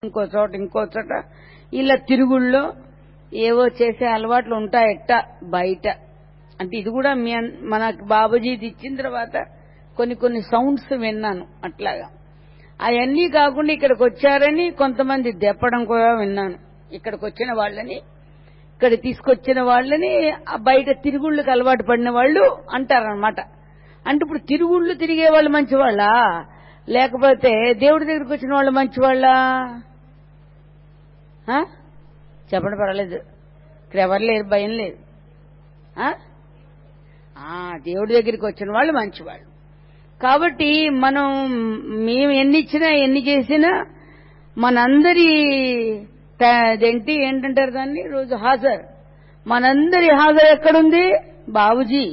ఇంకో చోట ఇంకో చోట ఇలా తిరుగుళ్ళో ఏవో చేసే అలవాట్లు ఉంటాయట బయట అంటే ఇది కూడా మీ అన్- మనకు బాబుజీ ఇది ఇచ్చిన తర్వాత కొన్ని కొన్ని సౌండ్స్ విన్నాను అట్లాగా అవన్నీ కాకుండా ఇక్కడికి వచ్చారని కొంతమంది దెప్పడం కూడా విన్నాను ఇక్కడికి వచ్చిన వాళ్ళని ఇక్కడ తీసుకొచ్చిన వాళ్ళని ఆ బయట తిరుగుళ్ళకి అలవాటు పడిన వాళ్ళు అంటారనమాట అంటే ఇప్పుడు తిరుగుళ్ళు తిరిగే వాళ్ళు మంచివాళ్ళ లేకపోతే దేవుడి దగ్గరికి వచ్చిన వాళ్ళు మంచివాళ్ళ చెప్పండి పర్వాలేదు ఇక్కడ ఎవరు లేరు భయం లేదు ఆ? ఆ, దేవుడి దగ్గరికి వచ్చిన వాళ్ళు మంచివాళ్ళు కాబట్టి మనం మేము ఎన్ని ఇచ్చినా ఎన్ని చేసినా మనందరి త- అదేంటి ఏంటంటారు దాన్ని రోజు హాజరు మనందరి హాజరు ఎక్కడుంది బాబుజీ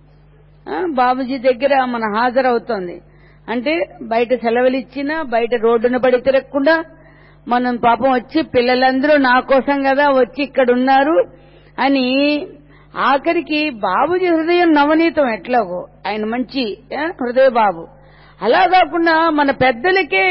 ఆ, బాబుజీ దగ్గర మన హాజరవుతోంది అంటే బయట సెలవులు ఇచ్చినా బయట రోడ్డున పడి తిరగకుండా మనం పాపం వచ్చి పిల్లలందరూ నా కోసం కదా వచ్చి ఇక్కడ ఉన్నారు అని ఆఖరికి బాబుజీ హృదయం నవనీతం ఎట్లాగో ఆయన మంచి ఆ, హృదయ బాబు అలా కాకుండా మన పెద్దలకే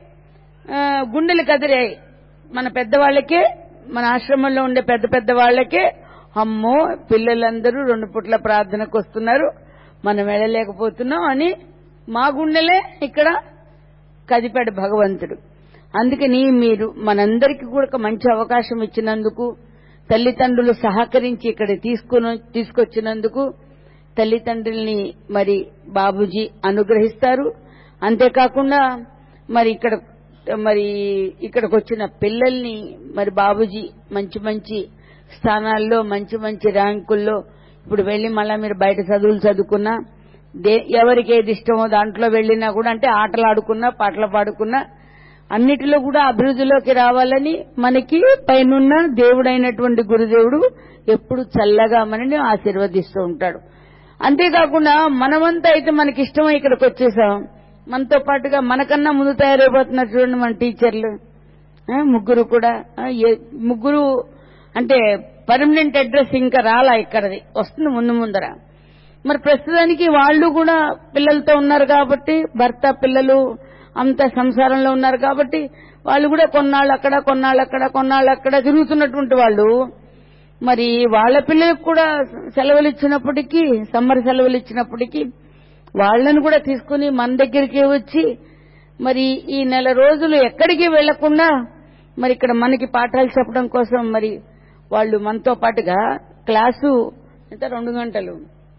ఆ, గుండెలు కదిరాయి మన పెద్దవాళ్ళకే మన ఆశ్రమంలో ఉండే పెద్ద పెద్ద వాళ్ళకే అమ్మో పిల్లలందరూ రెండు పుట్ల ప్రార్థనకు వస్తున్నారు మనం వెళ్ళలేకపోతున్నాం అని మా గుండెలే ఇక్కడ కదిపాడు భగవంతుడు అందుకని మీరు మనందరికీ కూడా ఒక మంచి అవకాశం ఇచ్చినందుకు తల్లిదండ్రులు సహకరించి ఇక్కడ తీసుకుని తీసుకొచ్చినందుకు తల్లిదండ్రుల్ని మరి బాబుజీ అనుగ్రహిస్తారు అంతేకాకుండా మరి ఇక్కడ మరి ఇక్కడికి వచ్చిన పిల్లల్ని మరి బాబుజీ మంచి మంచి స్థానాల్లో మంచి మంచి ర్యాంకుల్లో ఇప్పుడు వెళ్లి మళ్ళా మీరు బయట చదువులు చదువుకున్నా దే ఎవరికి ఏది ఇష్టమో దాంట్లో వెళ్ళినా కూడా అంటే ఆటలు ఆడుకున్నా పాటలు పాడుకున్నా అన్నిటిలో కూడా అభివృద్ధిలోకి రావాలని మనకి పైనున్న దేవుడైనటువంటి గురుదేవుడు ఎప్పుడు చల్లగా మనని ఆశీర్వదిస్తూ ఉంటాడు అంతేకాకుండా మనమంతా అయితే మనకి ఇష్టమై ఇక్కడికి వచ్చేసాం మనతో పాటుగా మనకన్నా ముందు తయారైపోతున్నారు చూడండి మన టీచర్లు ఆ, ముగ్గురు కూడా ఆ, ఏ- ముగ్గురు అంటే పర్మనెంట్ అడ్రస్ ఇంకా రాలా ఇక్కడది వస్తుంది ముందు ముందర మరి ప్రస్తుతానికి వాళ్ళు కూడా పిల్లలతో ఉన్నారు కాబట్టి భర్త పిల్లలు అంత సంసారంలో ఉన్నారు కాబట్టి వాళ్ళు కూడా కొన్నాళ్ళు అక్కడ కొన్నాళ్ళు అక్కడ కొన్నాళ్ళు అక్కడ తిరుగుతున్నటువంటి వాళ్ళు మరి వాళ్ళ పిల్లలకు కూడా సెలవులు ఇచ్చినప్పటికీ సమ్మర్ సెలవులు ఇచ్చినప్పటికీ వాళ్ళని కూడా తీసుకుని మన దగ్గరికి వచ్చి మరి ఈ నెల రోజులు ఎక్కడికి వెళ్లకుండా మరి ఇక్కడ మనకి పాఠాలు చెప్పడం కోసం మరి వాళ్ళు మనతో పాటుగా క్లాసు ఎంత రెండు గంటలు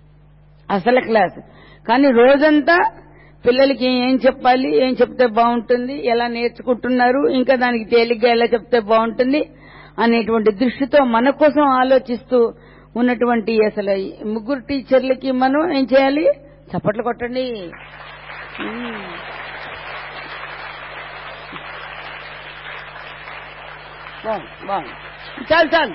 అసలు క్లాస్ కానీ రోజంతా పిల్లలకి ఏం చెప్పాలి ఏం చెప్తే బాగుంటుంది ఎలా నేర్చుకుంటున్నారు ఇంకా దానికి తేలిగ్గా ఎలా చెప్తే బాగుంటుంది అనేటువంటి దృష్టితో మన కోసం ఆలోచిస్తూ ఉన్నటువంటి అసలు ఈ ముగ్గురు టీచర్లకి మనం ఏం చేయాలి చప్పట్లు కొట్టండి ఉమ్. బాగుంది బాగుంది చాలు చాలు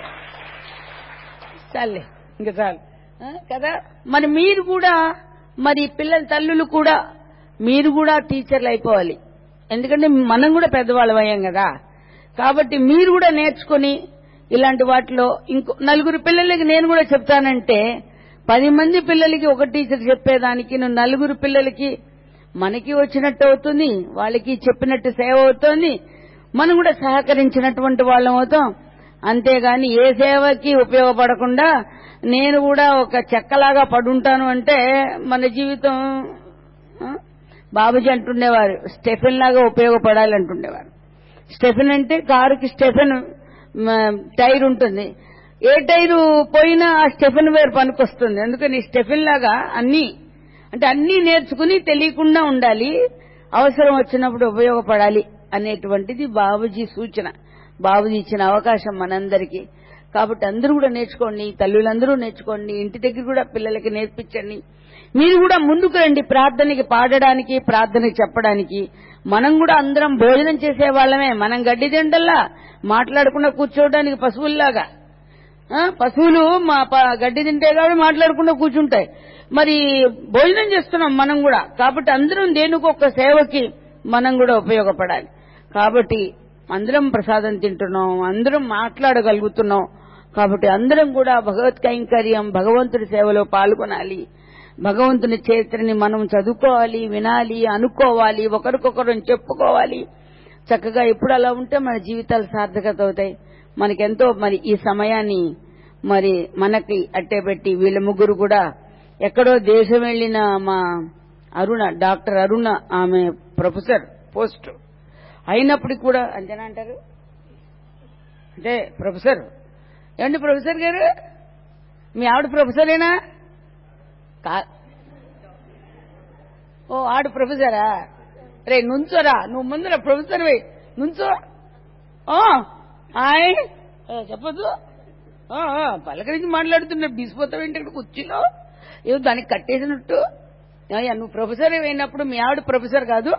చాలే ఇంకా చాలు ఆ, కదా మరి మీరు కూడా మరి పిల్లల తల్లులు కూడా మీరు కూడా టీచర్లు అయిపోవాలి ఎందుకంటే మనం కూడా పెద్దవాళ్ళం అయ్యాం కదా కాబట్టి మీరు కూడా నేర్చుకుని ఇలాంటి వాటిలో ఇంకో నలుగురు పిల్లలకి నేను కూడా చెప్తానంటే పది మంది పిల్లలకి ఒక టీచర్ చెప్పేదానికి నువ్వు నలుగురు పిల్లలకి మనకి వచ్చినట్టు అవుతుంది వాళ్ళకి చెప్పినట్టు సేవ అవుతుంది మనం కూడా సహకరించినటువంటి వాళ్ళం అవుతాం అంతేగాని ఏ సేవకి ఉపయోగపడకుండా నేను కూడా ఒక చెక్కలాగా పడుంటాను అంటే మన జీవితం ఆ, బాబుజీ అంటుండేవారు స్టెఫెన్ లాగా ఉపయోగపడాలి అంటుండేవారు స్టెఫెన్ అంటే కారుకి స్టెఫెన్ మ, టైర్ ఉంటుంది ఏ టైరు పోయినా ఆ స్టెఫెన్ వేరు పనికొస్తుంది అందుకని స్టెఫెన్ లాగా అన్ని అంటే అన్ని నేర్చుకుని తెలియకుండా ఉండాలి అవసరం వచ్చినప్పుడు ఉపయోగపడాలి అనేటువంటిది బాబుజీ సూచన బాబుజీ ఇచ్చిన అవకాశం మనందరికీ కాబట్టి అందరూ కూడా నేర్చుకోండి తల్లులందరూ నేర్చుకోండి ఇంటి దగ్గర కూడా పిల్లలకి నేర్పించండి మీరు కూడా ముందుకు రండి ప్రార్థనకి పాడడానికి ప్రార్థనకి చెప్పడానికి మనం కూడా అందరం భోజనం చేసే వాళ్ళమే మనం గడ్డి తింటల్లా మాట్లాడకుండా కూర్చోవడానికి పశువుల్లాగా ఆ, పశువులు మా ప- గడ్డి తింటే కాబట్టి మాట్లాడకుండా కూర్చుంటాయి మరి భోజనం చేస్తున్నాం మనం కూడా కాబట్టి అందరం దేనికి ఒక సేవకి మనం కూడా ఉపయోగపడాలి కాబట్టి అందరం ప్రసాదం తింటున్నాం అందరం మాట్లాడగలుగుతున్నాం కాబట్టి అందరం కూడా భగవత్ కైంకర్యం భగవంతుడి సేవలో పాల్గొనాలి భగవంతుని చరిత్రని మనం చదువుకోవాలి వినాలి అనుకోవాలి ఒకరికొకరు చెప్పుకోవాలి చక్కగా ఎప్పుడు అలా ఉంటే మన జీవితాలు సార్థకత అవుతాయి మనకెంతో మరి ఈ సమయాన్ని మరి మనకి అట్టే పెట్టి వీళ్ళ ముగ్గురు కూడా ఎక్కడో దేశం వెళ్లిన మా అరుణ డాక్టర్ అరుణ ఆమె ప్రొఫెసర్ పోస్ట్ అయినప్పటికీ కూడా అంతేనా అంటారు అంటే ప్రొఫెసర్ ఏమండి ప్రొఫెసర్ గారు మీ ఆవిడ ప్రొఫెసరేనా కా ఓ ఆడు ప్రొఫెసరా రే నుంచోరా నువ్వు ముందర ప్రొఫెసర్ నుంచో ఓ హాయ్ ఏ, చెప్పొద్దు ఆ, ఆ, పలకరించి మాట్లాడుతున్నా బీసిపోతావు ఏంటి ఇక్కడ కుర్చీలో ఏదో దానికి కట్టేసినట్టు అయ్యా నువ్వు ప్రొఫెసర్ అయినప్పుడు మీ ఆవిడ ప్రొఫెసర్ కాదు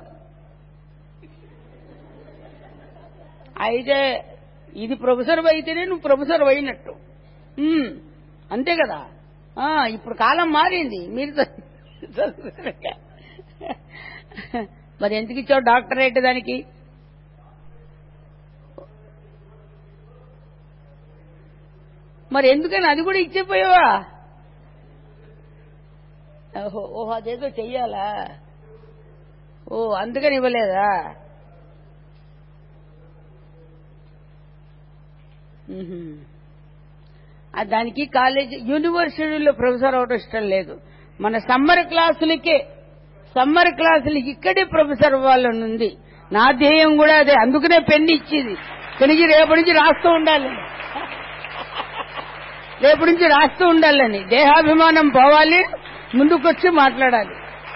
అయితే ఇది ప్రొఫెసర్ అయితేనే నువ్వు ప్రొఫెసర్ అయినట్టు ఉమ్, అంతే కదా ఆ, ఇప్పుడు కాలం మారింది మీరు చ- చదువుకున్నారుగా. మరి ఎందుకు ఇచ్చావు డాక్టరేట్ దానికి మరి ఎందుకని అది కూడా ఇచ్చిపోయావా ఓహో ఓహో అదేదో చెయ్యాలా ఓ అందుకని ఇవ్వలేదా మ్మ్హ్మ్. ఆ దానికి కాలేజ్ యూనివర్సిటీలో ప్రొఫెసర్ అవడం ఇష్టం లేదు మన సమ్మర్ క్లాసులకే సమ్మర్ క్లాసులకి ఇక్కడే ప్రొఫెసర్ అవ్వాలని ఉంది నా ధ్యేయం కూడా అదే అందుకనే పెన్ను ఇచ్చింది పెనిగి రేపటి నుంచి రాస్తూ ఉండాలి రేపటి నుంచి రాస్తూ ఉండాలని దేహాభిమానం పోవాలి ముందుకొచ్చి మాట్లాడాలి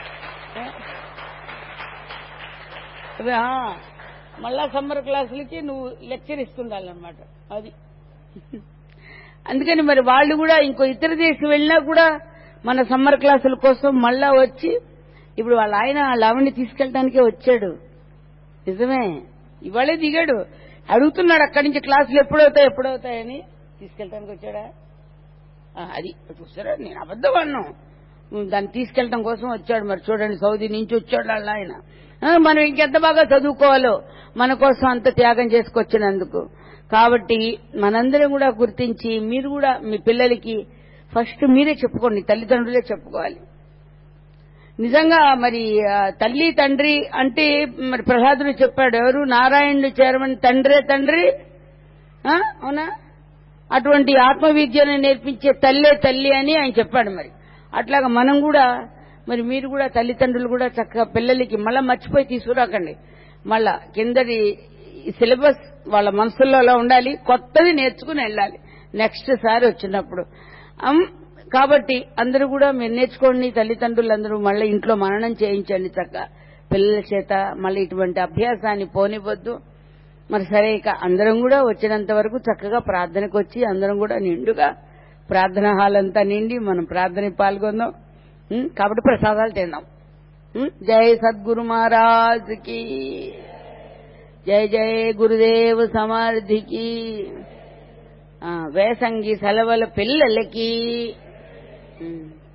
అదే, ఆ, మళ్ళా సమ్మర్ క్లాసులకి నువ్వు లెక్చర్ ఇస్తుండాలన్నమాట అది అందుకని మరి వాళ్ళు కూడా ఇంకో ఇతర దేశం వెళ్ళినా కూడా మన సమ్మర్ క్లాసుల కోసం మళ్ళా వచ్చి ఇప్పుడు వాళ్ళ ఆయన లవణ్ణి తీసుకెళ్ళడానికే వచ్చాడు నిజమే ఇవాళే దిగాడు అడుగుతున్నాడు అక్కడి నుంచి క్లాసులు ఎప్పుడవుతాయి ఎప్పుడవుతాయని తీసుకెళ్ళడానికి వచ్చాడా ఆ, అది చూసారా నేను అబద్ధం అన్నాను దాన్ని తీసుకెళ్ళడం కోసం వచ్చాడు మరి చూడండి సౌదీ నుంచి వచ్చాడు వాళ్ళ ఆయన ఆ, మనం ఇంకెంత బాగా చదువుకోవాలో మన కోసం అంత త్యాగం చేసుకొచ్చినందుకు కాబట్టి మనందరం కూడా గుర్తించి మీరు కూడా మీ పిల్లలకి ఫస్ట్ మీరే చెప్పుకోండి తల్లిదండ్రులే చెప్పుకోవాలి నిజంగా మరి ఆ, తల్లి తండ్రి అంటే మరి ప్రహ్లాదుడు చెప్పాడు ఎవరు నారాయణుడు చేరమని తండ్రే తండ్రి ఆ, అవునా అటువంటి ఆత్మ విద్యను నేర్పించే తల్లే తల్లి అని ఆయన చెప్పాడు మరి అట్లాగా మనం కూడా మరి మీరు కూడా తల్లిదండ్రులు కూడా చక్కగా పిల్లలకి మళ్ళా మర్చిపోయి తీసుకురాకండి మళ్ళా కిందది సిలబస్ వాళ్ళ మనసుల్లో అలా ఉండాలి కొత్తది నేర్చుకుని వెళ్ళాలి నెక్స్ట్ సారి వచ్చినప్పుడు అమ్, కాబట్టి అందరూ కూడా మీరు నేర్చుకోండి తల్లిదండ్రులందరూ మళ్ళీ ఇంట్లో మననం చేయించండి చక్క పిల్లల చేత మళ్ళీ ఇటువంటి అభ్యాసాన్ని పోనివ్వద్దు మరి సరే ఇక అందరం కూడా వచ్చినంత వరకు చక్కగా ప్రార్థనకు వచ్చి అందరం కూడా నిండుగా ప్రార్థన హాల్ అంతా నిండి మనం ప్రార్థనకి పాల్గొందాం ఉం? కాబట్టి ప్రసాదాలు తిందాం ఉం? జై సద్గురు మహారాజ్ కి జై జై గురుదేవ్ సమర్థికి ఆ, వేసంగి సెలవుల పిల్లలకి ఉం.